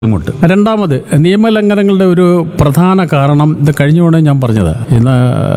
ഇങ്ങോട്ട് രണ്ടാമത് നിയമലംഘനങ്ങളുടെ ഒരു പ്രധാന കാരണം ഇത് കഴിഞ്ഞുകൊണ്ട് ഞാൻ പറഞ്ഞത് ഇന്ന്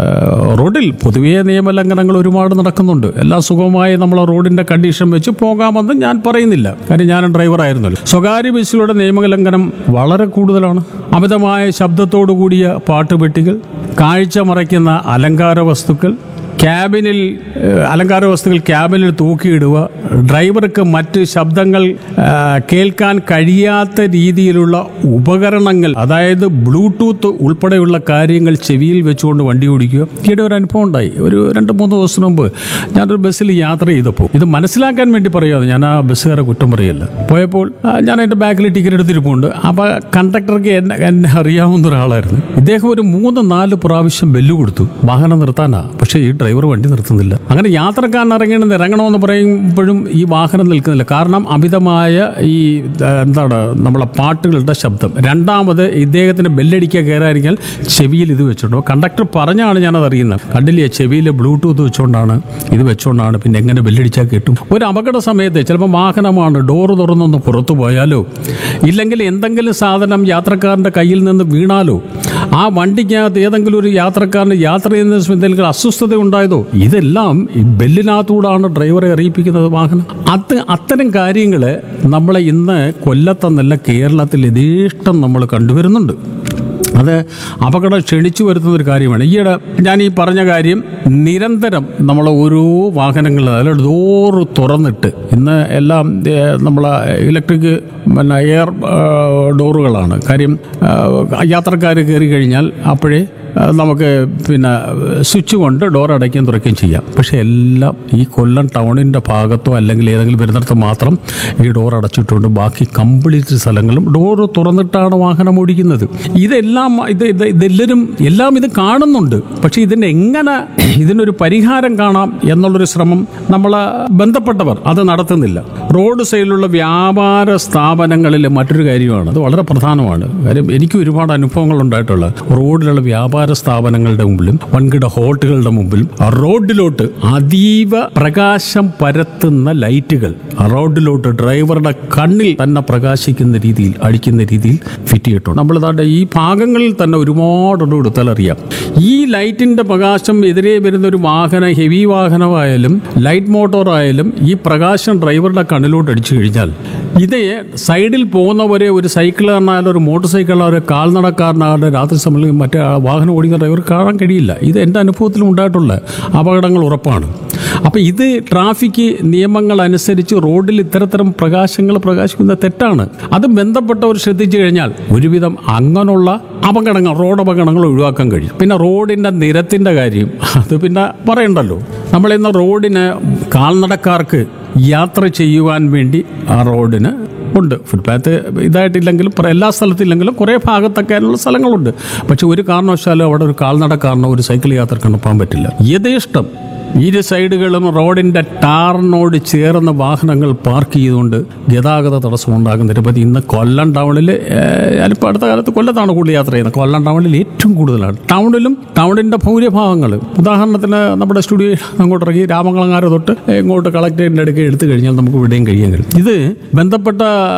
റോഡിൽ പൊതുവേ നിയമലംഘനങ്ങൾ ഒരുപാട് നടക്കുന്നുണ്ട് എല്ലാ സുഖമായി നമ്മൾ റോഡിന്റെ കണ്ടീഷൻ വെച്ച് പോകാമെന്ന് ഞാൻ പറയുന്നില്ല കാര്യം ഞാൻ ഡ്രൈവറായിരുന്നല്ലോ സ്വകാര്യ ബസ്സിലൂടെ നിയമലംഘനം വളരെ കൂടുതലാണ് അമിതമായ ശബ്ദത്തോടു കൂടിയ പാട്ടുപെട്ടികൾ കാഴ്ച മറയ്ക്കുന്ന അലങ്കാര വസ്തുക്കൾ ക്യാബിനിൽ ഏഹ്, അലങ്കാര വസ്തുക്കൾ ക്യാബിനിൽ തൂക്കിയിടുക ഡ്രൈവർക്ക് മറ്റ് ശബ്ദങ്ങൾ ആ, കേൾക്കാൻ കഴിയാത്ത രീതിയിലുള്ള ഉപകരണങ്ങൾ അതായത് ബ്ലൂടൂത്ത് ഉൾപ്പെടെയുള്ള കാര്യങ്ങൾ ചെവിയിൽ വെച്ചുകൊണ്ട് വണ്ടി ഓടിക്കുക ഈയിടെ ഒരു അനുഭവം ഉണ്ടായി ഒരു രണ്ട് മൂന്ന് ദിവസം മുമ്പ് ഞാനൊരു ബസ്സിൽ യാത്ര ചെയ്തപ്പോൾ ഇത് മനസ്സിലാക്കാൻ വേണ്ടി പറയാതെ ഞാൻ ആ ബസ്സുകാരെ കുറ്റം പറയല്ല പോയപ്പോൾ ആ, ഞാൻ എൻ്റെ ബാക്കിൽ ടിക്കറ്റ് എടുത്തിരിപ്പുണ്ട് അപ്പോൾ കണ്ടക്ടർക്ക് എന്നെ എന്നെ അറിയാവുന്ന ഒരാളായിരുന്നു ഇദ്ദേഹം ഒരു മൂന്ന് നാല് പ്രാവശ്യം ബെല്ല് കൊടുത്തു വാഹനം നിർത്താനാ പക്ഷേ ഈ ഡ്രൈവർ വണ്ടി നിർത്തുന്നില്ല അങ്ങനെ യാത്രക്കാരൻ ഇറങ്ങണമെന്ന് ഇറങ്ങണമെന്ന് പറയുമ്പോഴും ഈ വാഹനം നിൽക്കുന്നില്ല കാരണം അമിതമായ ഈ ആ, എന്താണ് നമ്മളെ പാട്ടുകളുടെ ശബ്ദം രണ്ടാമത് ഇദ്ദേഹത്തിന് ബെല്ലടിക്കുക കയറായിരിക്കാൻ ചെവിയിൽ ഇത് വെച്ചിട്ടുണ്ടോ കണ്ടക്ടർ പറഞ്ഞാണ് ഞാനത് അറിയുന്നത് കണ്ടില്ലേ ചെവിയിൽ ബ്ലൂടൂത്ത് വെച്ചുകൊണ്ടാണ് ഇത് വെച്ചുകൊണ്ടാണ് പിന്നെ എങ്ങനെ ബെല്ലടിച്ചാൽ കിട്ടും ഒരു അപകട സമയത്ത് ചിലപ്പോൾ വാഹനമാണ് ഡോറ് തുറന്നൊന്ന് പുറത്തു പോയാലോ ഇല്ലെങ്കിൽ എന്തെങ്കിലും സാധനം യാത്രക്കാരൻ്റെ കയ്യിൽ നിന്ന് വീണാലോ ആ വണ്ടിക്കകത്ത് ഏതെങ്കിലും ഒരു യാത്രക്കാരന് യാത്ര ചെയ്യുന്ന സമയത്ത് എന്തെങ്കിലും അസ്വസ്ഥത ഉണ്ടായതോ ഇതെല്ലാം ഈ ബെല്ലിനകത്തൂടാണ് ഡ്രൈവറെ അറിയിപ്പിക്കുന്നത് വാഹനം അത് അത്തരം കാര്യങ്ങൾ നമ്മളെ ഇന്ന് കൊല്ലത്തെന്നല്ല കേരളത്തിൽ യഥേഷ്ടം നമ്മൾ കണ്ടുവരുന്നുണ്ട് അത് അപകടം ക്ഷണിച്ചു വരുത്തുന്ന ഒരു കാര്യമാണ് ഈയിടെ ഞാൻ ഈ പറഞ്ഞ കാര്യം നിരന്തരം നമ്മൾ ഓരോ വാഹനങ്ങൾ അതിൽ ഡോറ് തുറന്നിട്ട് ഇന്ന് എല്ലാം നമ്മൾ ഇലക്ട്രിക് പിന്നെ എയർ ഡോറുകളാണ് കാര്യം യാത്രക്കാർ കയറി കഴിഞ്ഞാൽ അപ്പോഴേ ആ, നമുക്ക് പിന്നെ സ്വിച്ച് കൊണ്ട് ഡോർ അടയ്ക്കുകയും തുറക്കുകയും ചെയ്യാം പക്ഷേ എല്ലാം ഈ കൊല്ലം ടൗണിൻ്റെ ഭാഗത്തോ അല്ലെങ്കിൽ ഏതെങ്കിലും വരുന്നിടത്ത് മാത്രം ഈ ഡോർ അടച്ചിട്ടുണ്ട് ബാക്കി കംപ്ലീറ്റ് സ്ഥലങ്ങളും ഡോർ തുറന്നിട്ടാണ് വാഹനം ഓടിക്കുന്നത് ഇതെല്ലാം ഇത് ഇത് ഇതെല്ലാവരും എല്ലാം ഇത് കാണുന്നുണ്ട് പക്ഷേ ഇതിന് എങ്ങനെ ഇതിനൊരു പരിഹാരം കാണാം എന്നുള്ളൊരു ശ്രമം നമ്മൾ ബന്ധപ്പെട്ടവർ അത് നടത്തുന്നില്ല റോഡ് സൈഡിലുള്ള വ്യാപാര സ്ഥാപനങ്ങളിൽ മറ്റൊരു കാര്യമാണ് അത് വളരെ പ്രധാനമാണ് കാര്യം എനിക്ക് ഒരുപാട് അനുഭവങ്ങൾ ഉണ്ടായിട്ടുള്ള റോഡിലുള്ള വ്യാപാര സ്ഥാപനങ്ങളുടെ മുമ്പിലും വൻകിട ഹോട്ടലുകളുടെ മുമ്പിലും റോഡിലോട്ട് അതീവ പ്രകാശം പരത്തുന്ന ലൈറ്റുകൾ റോഡിലോട്ട് ഡ്രൈവറുടെ കണ്ണിൽ തന്നെ പ്രകാശിക്കുന്ന രീതിയിൽ അടിക്കുന്ന രീതിയിൽ ഫിറ്റ് ചെയ്തിട്ടുണ്ട് നമ്മൾ ഇതാണ്ട് ഈ ഭാഗങ്ങളിൽ തന്നെ ഒരുപാട് എടുത്താൽ അറിയാം ഈ ലൈറ്റിന്റെ പ്രകാശം എതിരെ വരുന്ന ഒരു വാഹനം ഹെവി വാഹനമായാലും ലൈറ്റ് മോട്ടോർ ആയാലും ഈ പ്രകാശം ഡ്രൈവറുടെ കണ്ണിലോട്ട് അടിച്ചു കഴിഞ്ഞാൽ ഇതേ സൈഡിൽ പോകുന്നവരെ ഒരു സൈക്കിളുകാരനായാലും ഒരു മോട്ടോർ സൈക്കിളായാലും ഒരു കാൽനടക്കാരനായാലും രാത്രി സമയത്ത് മറ്റേ ആ വാഹനം ഓടിക്കുന്ന ഡ്രൈവർ കാണാൻ കഴിയില്ല ഇത് എൻ്റെ അനുഭവത്തിലും ഉണ്ടായിട്ടുള്ള അപകടങ്ങൾ ഉറപ്പാണ് അപ്പോൾ ഇത് ട്രാഫിക് നിയമങ്ങൾ അനുസരിച്ച് റോഡിൽ ഇത്തരത്തരം പ്രകാശങ്ങൾ പ്രകാശിക്കുന്നത് തെറ്റാണ് അത് ബന്ധപ്പെട്ടവർ ശ്രദ്ധിച്ചു കഴിഞ്ഞാൽ ഒരുവിധം അങ്ങനെയുള്ള അപകടങ്ങൾ റോഡ് അപകടങ്ങൾ ഒഴിവാക്കാൻ കഴിയും പിന്നെ റോഡിൻ്റെ നിരത്തിൻ്റെ കാര്യം അത് പിന്നെ പറയണ്ടല്ലോ നമ്മളിന്ന് റോഡിന് കാൽനടക്കാർക്ക് യാത്ര ചെയ്യുവാൻ വേണ്ടി ആ റോഡിന് ഉണ്ട് ഫുട്പാത്ത് ഇതായിട്ടില്ലെങ്കിലും പ്ര- എല്ലാ സ്ഥലത്തില്ലെങ്കിലും കുറേ ഭാഗത്തൊക്കെ അതിനുള്ള സ്ഥലങ്ങളുണ്ട് പക്ഷെ ഒരു കാരണവശാലും അവിടെ ഒരു കാൽനടക്കാരനോ ഒരു സൈക്കിൾ യാത്രക്കാരനോ പോകാൻ പറ്റില്ല യഥേഷ്ടം ഇരു സൈഡുകളും റോഡിന്റെ ടാറിനോട് ചേർന്ന് വാഹനങ്ങൾ പാർക്ക് ചെയ്തുകൊണ്ട് ഗതാഗത തടസ്സം ഉണ്ടാകുന്ന നിരവധി ഇന്ന് കൊല്ലം ടൗണിൽ ഞാനിപ്പോൾ അടുത്ത കാലത്ത് കൊല്ലത്താണ് കൂടുതൽ യാത്ര ചെയ്യുന്നത് കൊല്ലം ടൗണിൽ ഏറ്റവും കൂടുതലാണ് ടൗണിലും ടൗണിന്റെ ഭൂരിഭാഗങ്ങൾ ഉദാഹരണത്തിന് നമ്മുടെ സ്റ്റുഡിയോ അങ്ങോട്ട് ഇറങ്ങി രാമങ്ങളങ്ങാര തൊട്ട് ഇങ്ങോട്ട് കളക്ടറേറ്റിൻ്റെ അടുക്ക് എടുത്തു കഴിഞ്ഞാൽ നമുക്ക് ഇവിടെയും കഴിയാൻ കഴിയും ഇത് ബന്ധപ്പെട്ട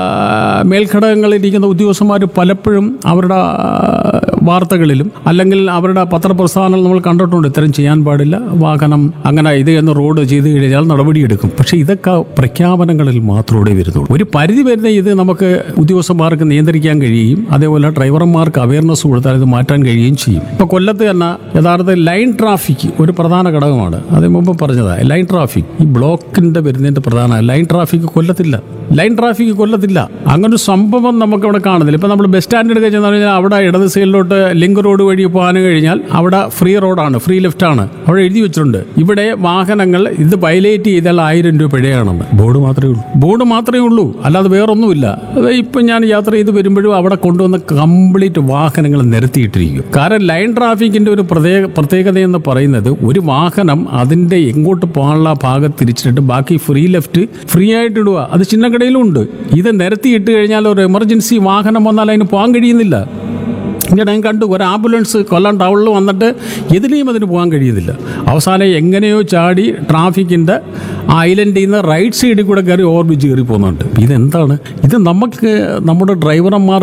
ആ, മേൽഘടകങ്ങളിൽ ഇരിക്കുന്ന ഉദ്യോഗസ്ഥന്മാർ പലപ്പോഴും അവരുടെ ആ, വാർത്തകളിലും അല്ലെങ്കിൽ അവരുടെ പത്രപ്രസ്ഥാനങ്ങൾ നമ്മൾ കണ്ടിട്ടുണ്ട് ഇത്തരം ചെയ്യാൻ പാടില്ല വാഹനം അങ്ങനെ ഇത് എന്ന് റോഡ് ചെയ്ത് കഴിഞ്ഞാൽ നടപടിയെടുക്കും പക്ഷേ ഇതൊക്കെ പ്രഖ്യാപനങ്ങളിൽ മാത്രമേ വരുന്നുള്ളൂ ഒരു പരിധി വരുന്ന ഇത് നമുക്ക് ഉദ്യോഗസ്ഥന്മാർക്ക് നിയന്ത്രിക്കാൻ കഴിയുകയും അതേപോലെ ഡ്രൈവർമാർക്ക് അവയർനെസ് കൊടുത്താൽ ഇത് മാറ്റാൻ കഴിയുകയും ചെയ്യും ഇപ്പോൾ കൊല്ലത്ത് തന്നെ യഥാർത്ഥ ലൈൻ ട്രാഫിക് ഒരു പ്രധാന ഘടകമാണ് അത് മുമ്പ് പറഞ്ഞതാണ് ലൈൻ ട്രാഫിക് ഈ ബ്ലോക്കിന്റെ വരുന്നതിന്റെ പ്രധാന ലൈൻ ട്രാഫിക് കൊല്ലത്തില്ല ലൈൻ ട്രാഫിക് കൊല്ലത്തില്ല അങ്ങനെ ഒരു സംഭവം നമുക്ക് അവിടെ കാണുന്നില്ല ഇപ്പം നമ്മൾ ബസ് സ്റ്റാൻഡ് എടുക്കുക ചെന്ന് കഴിഞ്ഞാൽ അവിടെ ഇടത് സൈഡിലോട്ട് ലിങ്ക് റോഡ് വഴി പോകാൻ കഴിഞ്ഞാൽ അവിടെ ഫ്രീ റോഡാണ് ഫ്രീ ലെഫ്റ്റ് ആണ് അവിടെ എഴുതി വെച്ചിട്ടുണ്ട് ഇവിടെ വാഹനങ്ങൾ ഇത് വയലേറ്റ് ചെയ്താൽ ആയിരം രൂപ പിഴയാണെന്ന് ബോർഡ് മാത്രമേ ഉള്ളൂ ബോർഡ് മാത്രമേ ഉള്ളൂ അല്ലാതെ വേറൊന്നുമില്ല അത് ഇപ്പം ഞാൻ യാത്ര ചെയ്ത് വരുമ്പോഴും അവിടെ കൊണ്ടുവന്ന് കംപ്ലീറ്റ് വാഹനങ്ങൾ നിരത്തിയിട്ടിരിക്കും കാരണം ലൈൻ ട്രാഫിക്കിന്റെ ഒരു പ്രത്യേക പ്രത്യേകത എന്ന് പറയുന്നത് ഒരു വാഹനം അതിന്റെ എങ്ങോട്ട് പോകാനുള്ള ഭാഗം തിരിച്ചിട്ട് ബാക്കി ഫ്രീ ലെഫ്റ്റ് ഫ്രീ ആയിട്ട് ഇടുക അത് ചിന്നക്കടയിലും ഉണ്ട് ഇത് നിരത്തിയിട്ട് കഴിഞ്ഞാൽ ഒരു എമർജൻസി വാഹനം വന്നാൽ അതിന് പോകാൻ കഴിയുന്നില്ല ഞാൻ കണ്ടു ഒരു ആംബുലൻസ് കൊല്ലം ടൗണിൽ വന്നിട്ട് എതിലെയും അതിന് പോകാൻ കഴിയുന്നില്ല അവസാനം എങ്ങനെയോ ചാടി ട്രാഫിക്കിൻ്റെ ഐലൻഡിൽ നിന്ന് റൈറ്റ് സൈഡിൽ കൂടെ കയറി ഓവർ ബ്രിഡ്ജ് കയറി പോകുന്നുണ്ട് ഇതെന്താണ് ഇത് നമുക്ക് നമ്മുടെ ഡ്രൈവർമാർ